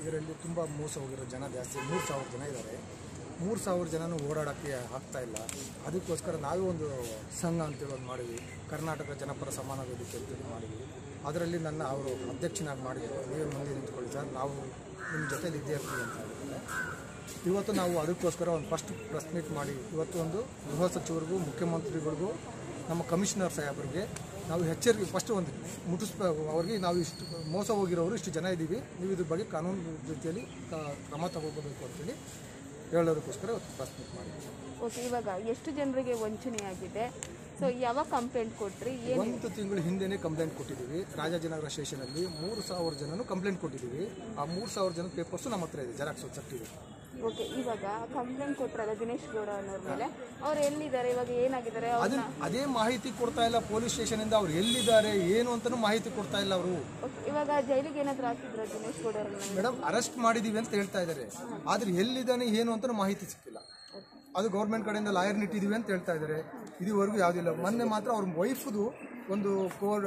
ಇದರಲ್ಲಿ ತುಂಬ ಮೋಸ ಹೋಗಿರೋ ಜನ ಜಾಸ್ತಿ ಮೂರು ಸಾವಿರ ಜನ ಇದ್ದಾರೆ ಮೂರು ಸಾವಿರ ಜನನೂ ಓಡಾಡೋಕ್ಕೆ ಆಗ್ತಾ ಇಲ್ಲ ಅದಕ್ಕೋಸ್ಕರ ನಾವೇ ಒಂದು ಸಂಘ ಅಂತೇಳಿ ಒಂದು ಮಾಡಿದ್ವಿ ಕರ್ನಾಟಕ ಜನಪರ ಸಮಾನ ವೇದಿಕೆ ಅಂತೇಳಿ ಮಾಡಿದ್ವಿ ಅದರಲ್ಲಿ ನನ್ನ ಅವರು ಅಧ್ಯಕ್ಷನಾಗಿ ಮಾಡಿದ್ರು ನೀವೇ ಮುಂದೆ ನಿಂತ್ಕೊಳ್ಳಿ ಸರ್ ನಾವು ನಿಮ್ಮ ಜೊತೆಲಿ ಇದ್ದೇ ಇರ್ತೀವಿ ಅಂತ ಹೇಳಿದ್ದಾರೆ ಇವತ್ತು ನಾವು ಅದಕ್ಕೋಸ್ಕರ ಒಂದು ಫಸ್ಟ್ ಪ್ರೆಸ್ ಮೀಟ್ ಮಾಡಿ ಇವತ್ತು ಒಂದು ಗೃಹ ಸಚಿವರಿಗೂ ಮುಖ್ಯಮಂತ್ರಿಗಳಿಗೂ ನಮ್ಮ ಕಮಿಷನರ್ ಸಾಹೇಬರಿಗೆ ನಾವು ಎಚ್ಚರಿಕೆ ಫಸ್ಟ್ ಒಂದು ಮುಟ್ಟಿಸ್ಬ ಅವ್ರಿಗೆ ನಾವು ಇಷ್ಟು ಮೋಸ ಹೋಗಿರೋರು ಇಷ್ಟು ಜನ ಇದ್ದೀವಿ ನೀವು ಇದ್ರ ಬಗ್ಗೆ ಕಾನೂನು ರೀತಿಯಲ್ಲಿ ಕ- ಕ್ರಮ ತಗೋಬೇಕು ಅಂತೇಳಿ ಹೇಳೋದಕ್ಕೋಸ್ಕರ ಇವತ್ತು ಪ್ರೆಸ್ ಮೀಟ್ ಮಾಡಿದ್ವಿ ಓಕೆ ಇವಾಗ ಎಷ್ಟು ಜನರಿಗೆ ವಂಚನೆ ಆಗಿದೆ ಸೊ ಯಾವಾಗ ಕಂಪ್ಲೇಂಟ್ ಕೊಟ್ರಿ ಏನು ಒಂದು ತಿಂಗಳು ಹಿಂದೆನೇ ಕಂಪ್ಲೇಂಟ್ ಕೊಟ್ಟಿದ್ದೀವಿ ರಾಜಾಜಿನಗರ ಸ್ಟೇಷನಲ್ಲಿ ಮೂರು ಸಾವಿರ ಜನನು ಕಂಪ್ಲೇಂಟ್ ಕೊಟ್ಟಿದ್ದೀವಿ ಆ ಮೂರು ಸಾವಿರ ಜನ ಪೇಪರ್ಸು ನಮ್ಮ ಹತ್ರ ಇದೆ ಜೆರಾಕ್ಸ್ ಸರ್ಟಿಫಿಕೇಟ್ ಓಕೆ ಇವಾಗ ಕಂಪ್ಲೇಂಟ್ ಕೊಟ್ರಲ್ಲ ದಿನೇಶ್ ಗೌಡ ಅನ್ನೋರ ಮೇಲೆ ಅವ್ರು ಎಲ್ಲಿದ್ದಾರೆ ಇವಾಗ ಏನಾಗಿದ್ದಾರೆ ಅದನ್ನ ಅದೇ ಮಾಹಿತಿ ಕೊಡ್ತಾ ಇಲ್ಲ ಪೊಲೀಸ್ ಸ್ಟೇಷನಿಂದ ಅವ್ರು ಎಲ್ಲಿದ್ದಾರೆ ಏನು ಅಂತಲೂ ಮಾಹಿತಿ ಕೊಡ್ತಾ ಇಲ್ಲ ಅವರು ಓಕೆ ಇವಾಗ ಜೈಲಿಗೆ ಏನಾದ್ರು ಹಾಕಿದ್ರ ದಿನೇಶ್ ಗೌಡ ಅವ್ರನ್ನ ಮೇಡಮ್ ಅರೆಸ್ಟ್ ಮಾಡಿದೀವಿ ಅಂತ ಹೇಳ್ತಾ ಇದ್ದಾರೆ ಆದ್ರೆ ಎಲ್ಲಿದ್ದಾನೆ ಏನು ಅಂತ ಮಾಹಿತಿ ಸಿಕ್ಕಿಲ್ಲ ಅದು ಗೌರ್ಮೆಂಟ್ ಕಡೆಯಿಂದ ಲಾಯರ್ ಇಟ್ಟಿದೀವಿ ಅಂತ ಹೇಳ್ತಾ ಇದ್ದಾರೆ ಇದುವರೆಗೂ ಯಾವುದಿಲ್ಲ ಮೊನ್ನೆ ಮಾತ್ರ ಅವ್ರ ವೈಫ್ದು ಒಂದು ಕೋರ್ಟ್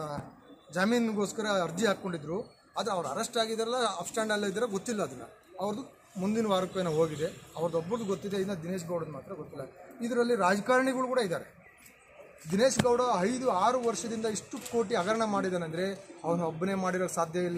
ಜಾಮೀನಿಗೋಸ್ಕರ ಅರ್ಜಿ ಹಾಕ್ಕೊಂಡಿದ್ರು ಅದು ಅವ್ರು ಅರೆಸ್ಟ್ ಆಗಿದಾರಲ್ಲ ಅಪ್ಸ್ಟ್ಯಾಂಡ್ ಅಲ್ಲ ಇದ್ದಾರೆ ಗೊತ್ತಿಲ್ಲ ಅದನ್ನ ಅವ್ರದ್ದು ಮುಂದಿನ ವಾರಕ್ಕೂ ಏನೋ ಹೋಗಿದೆ ಅವ್ರದ್ದು ಒಬ್ಬರದ್ದು ಗೊತ್ತಿದೆ ಇನ್ನು ದಿನೇಶ್ ಗೌಡದ್ ಮಾತ್ರ ಗೊತ್ತಿಲ್ಲ ಇದರಲ್ಲಿ ರಾಜಕಾರಣಿಗಳು ಕೂಡ ಇದ್ದಾರೆ ದಿನೇಶ್ ಗೌಡ ಐದು ಆರು ವರ್ಷದಿಂದ ಇಷ್ಟು ಕೋಟಿ ಹಗರಣ ಮಾಡಿದಾನಂದ್ರೆ ಅವನು ಒಬ್ಬನೇ ಮಾಡಿರೋಕ್ಕೆ ಸಾಧ್ಯ ಇಲ್ಲ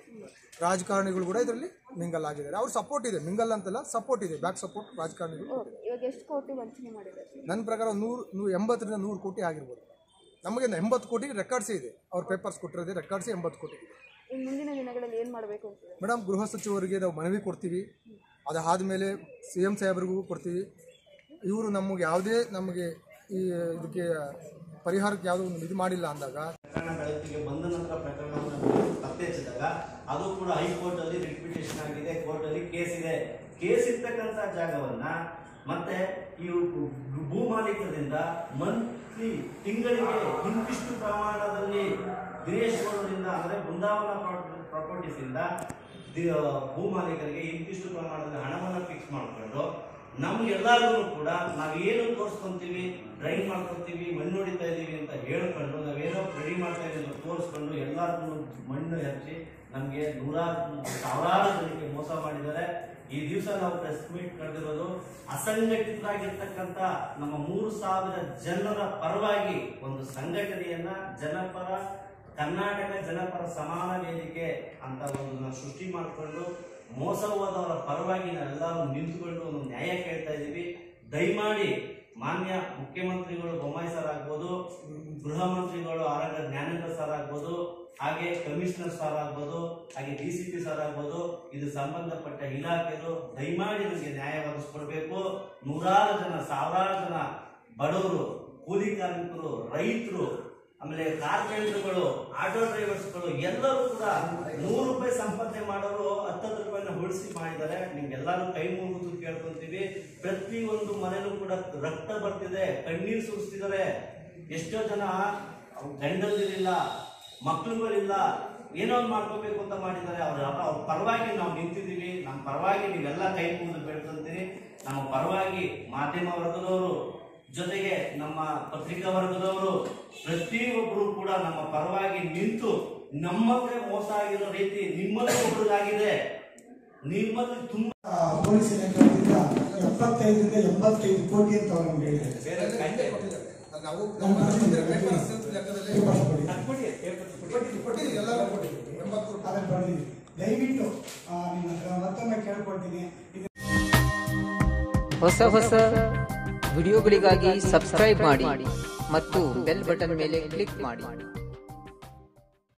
ರಾಜಕಾರಣಿಗಳು ಕೂಡ ಇದರಲ್ಲಿ ಮಿಂಗಲ್ ಆಗಿದ್ದಾರೆ ಅವ್ರ ಸಪೋರ್ಟ್ ಇದೆ ಮಿಂಗಲ್ ಅಂತಲ್ಲ ಸಪೋರ್ಟ್ ಇದೆ ಬ್ಯಾಕ್ ಸಪೋರ್ಟ್ ರಾಜಕಾರಣಿಗಳು ಓಕೆ ಇವಾಗ ಎಷ್ಟು ಕೋಟಿ ವಂಚನೆ ಮಾಡಿದ್ದಾರೆ ನನ್ನ ಪ್ರಕಾರ ನೂರು ನೂರು ಎಂಬತ್ತರಿಂದ ನೂರು ಕೋಟಿ ಆಗಿರ್ಬೋದು ನಮಗೆ ಎಂಬತ್ತು ಕೋಟಿ ರೆಕಾರ್ಡ್ಸೇ ಇದೆ ಅವ್ರ ಪೇಪರ್ಸ್ ಕೊಟ್ಟಿರೋದೇ ರೆಕಾರ್ಡ್ಸೇ ಎಂಬತ್ತು ಕೋಟಿ ಇದೆ ಇನ್ನು ಮುಂದಿನ ದಿನಗಳಲ್ಲಿ ಏನು ಮಾಡಬೇಕು ಅಂತಿದೆ ಮೇಡಮ್ ಗೃಹ ಸಚಿವರಿಗೆ ನಾವು ಮನವಿ ಕೊಡ್ತೀವಿ ಅದಾದಮೇಲೆ ಸಿ ಎಂ ಸಾಹೇಬ್ರಿಗೂ ಕೊಡ್ತೀವಿ ಇವರು ನಮಗೆ ಯಾವುದೇ ನಮಗೆ ಈ ಇದಕ್ಕೆ ಪರಿಹಾರಕ್ಕೆ ಯಾವುದೋ ಒಂದು ಇದು ಮಾಡಿಲ್ಲ ಅಂದಾಗ ಪ್ರಕರಣ ಬೆಳಕಿಗೆ ಬಂದ ನಂತರ ಪ್ರಕರಣವನ್ನು ಪತ್ತೆ ಹಚ್ಚಿದಾಗ ಅದು ಕೂಡ ಹೈಕೋರ್ಟ್ ಅಲ್ಲಿ ರಿಪಿಟೇಷನ್ ಆಗಿದೆ ಕೋರ್ಟ್ ಅಲ್ಲಿ ಕೇಸ್ ಇದೆ ಕೇಸ್ ಇರ್ತಕ್ಕಂಥ ಜಾಗವನ್ನ ಮತ್ತೆ ಈ ಭೂ ಮಾಲೀಕರಿಂದ ಮಂತ್ಲಿ ತಿಂಗಳಿಗೆ ಇಂತಿಷ್ಟು ಪ್ರಮಾಣದಲ್ಲಿ ದಿನೇಶ್ ಗೌಡರಿಂದ ಅಂದ್ರೆ ಬೃಂದಾವನ ಪ್ರಾಪರ್ಟೀಸ್ ಇಂದ ದಿ- ಭೂ ಮಾಲೀಕರಿಗೆ ಇಂತಿಷ್ಟು ಪ್ರಮಾಣದ ಹಣವನ್ನ ಫಿಕ್ಸ್ ಮಾಡ್ಕೊಂಡು ನಮ್ಗೆಲ್ಲರಿಗೂ ಕೂಡ ನಾವೇನು ತೋರಿಸ್ಕೊಂತೀವಿ ಡ್ರೈನ್ ಮಾಡ್ಕೊತೀವಿ ಮಣ್ಣು ಹೊಡಿತಾ ಇದೀವಿ ಅಂತ ಹೇಳ್ಕೊಂಡು ನಾವೇನೋ ರೆಡಿ ಮಾಡ್ತಾ ಇದೀವಿ ಅಂತ ತೋರಿಸ್ಕೊಂಡು ಎಲ್ಲರಿಗೂ ಮಣ್ಣು ಹಚ್ಚಿ ನಮಗೆ ನೂರಾರು ಸಾವಿರಾರು ಜನಕ್ಕೆ ಮೋಸ ಮಾಡಿದ್ದಾರೆ ಈ ದಿವಸ ನಾವು ಪ್ರೆಸ್ ಮೀಟ್ ಕರೆದಿರೋದು ಅಸಂಘಟಿತರಾಗಿರ್ತಕ್ಕಂಥ ನಮ್ಮ ಮೂರು ಸಾವಿರ ಜನರ ಪರವಾಗಿ ಒಂದು ಸಂಘಟನೆಯನ್ನ ಜನಪರ ಕರ್ನಾಟಕ ಜನಪರ ಸಮಾನ ವೇದಿಕೆ ಅಂತ ಒಂದು ಸೃಷ್ಟಿ ಮಾಡಿಕೊಂಡು ಮೋಸ ಹೋದವರ ಪರವಾಗಿ ನಾವೆಲ್ಲರೂ ನಿಂತುಕೊಂಡು ಒಂದು ನ್ಯಾಯ ಕೇಳ್ತಾ ಇದ್ದೀವಿ ದಯಮಾಡಿ ಮಾನ್ಯ ಮುಖ್ಯಮಂತ್ರಿಗಳು ಬೊಮ್ಮಾಯಿ ಸರ್ ಆಗ್ಬೋದು ಗೃಹ ಮಂತ್ರಿಗಳು ಆರೋಗ್ಯ ಜ್ಞಾನೇಂದ್ರ ಸರ್ ಆಗ್ಬೋದು ಹಾಗೆ ಕಮಿಷನರ್ ಸರ್ ಆಗ್ಬೋದು ಹಾಗೆ ಡಿ ಸಿ ಪಿ ಸರ್ ಆಗ್ಬೋದು ಇದು ಸಂಬಂಧಪಟ್ಟ ಇಲಾಖೆಗಳು ದಯಮಾಡಿ ನಮಗೆ ನ್ಯಾಯ ಒದಗಿಸ್ಕೊಡ್ಬೇಕು ನೂರಾರು ಜನ ಸಾವಿರಾರು ಜನ ಬಡವರು ಕೂಲಿ ಕಾರ್ಮಿಕರು ರೈತರು ಆಮೇಲೆ ಕಾರ್ಪೆಂಟರ್ಗಳು ಆಟೋ ಡ್ರೈವರ್ಸ್ಗಳು ಎಲ್ಲರೂ ಕೂಡ ನೂರು ರೂಪಾಯಿ ಸಂಪಾದನೆ ಮಾಡೋರು ಹತ್ತತ್ತು ರೂಪಾಯಿನ ಉಳಿಸಿ ಮಾಡಿದ್ದಾರೆ ನಿಮ್ಗೆಲ್ಲರೂ ಕೈ ಮುಗಿದು ಕೇಳ್ಕೊಂತೀವಿ ಪ್ರತಿ ಒಂದು ಮನೆಯಲ್ಲೂ ಕೂಡ ರಕ್ತ ಬರ್ತಿದೆ ಕಣ್ಣೀರು ಸುರಿಸ್ತಿದ್ದಾರೆ ಎಷ್ಟೋ ಜನ ಗಂಡಂದಿರಿಲ್ಲ ಮಕ್ಳುಗಳಿಲ್ಲ ಏನೋ ಒಂದು ಮಾಡ್ಕೋಬೇಕು ಅಂತ ಮಾಡಿದ್ದಾರೆ ಅವ್ರ ಅವ್ರ ಪರವಾಗಿ ನಾವು ನಿಂತಿದ್ದೀವಿ ನಮ್ಮ ಪರವಾಗಿ ನೀವೆಲ್ಲ ಕೈ ಮುಗಿದು ಬೇಡ್ಕೊಂತೀರಿ ನಮ್ಮ ಪರವಾಗಿ ಮಾಧ್ಯಮ ವರ್ಗದವರು ಜೊತೆಗೆ ನಮ್ಮ ಪತ್ರಿಕಾ ವರ್ಗದವರು ಪ್ರತಿಯೊಬ್ಬರು ಕೂಡ ನಮ್ಮ ಪರವಾಗಿ ನಿಂತು ನಮ್ಮವರೇ ಮೋಸ ಆಗಿರೋ ರೀತಿ ನಿಮ್ಮಲ್ಲಿ ಒಬ್ಬರಿಗಾಗಿದೆ ನಿಮ್ಮಲ್ಲಿ ತುಂಬಾ ಪೊಲೀಸ್ ಇಲಾಖೆಯಿಂದ ಎಪ್ಪತ್ತೈದರಿಂದ ಎಂಬತ್ತೈದು ಕೋಟಿ ಅಂತ ಅವ್ರು ನಮ್ಗೆ ಹೇಳಿದ್ದಾರೆ ನಾವು ನಮ್ಮ ಲೆಕ್ಕದಲ್ಲಿ ಕೊಟ್ಟಿದ್ದೀವಿ. ಎಲ್ಲರೂ ಕೊಟ್ಟಿದ್ದೀವಿ ಎಂಬತ್ತು ರೂಪಾಯಿ ಅದನ್ನು ಬರ್ದಿದ್ದೀವಿ ದಯವಿಟ್ಟು ಆ, ನಿಮ್ಮ ಹತ್ರ ಮತ್ತೊಮ್ಮೆ ಕೇಳ್ಕೊಳ್ತೀನಿ ಇದು ಹೊಸ ಹೊಸ ವಿಡಿಯೋಗಳಿಗಾಗಿ ಸಬ್ಸ್ಕ್ರೈಬ್ ಮಾಡಿ ಮತ್ತು ಬೆಲ್ ಬಟನ್ ಮೇಲೆ ಕ್ಲಿಕ್ ಮಾಡಿ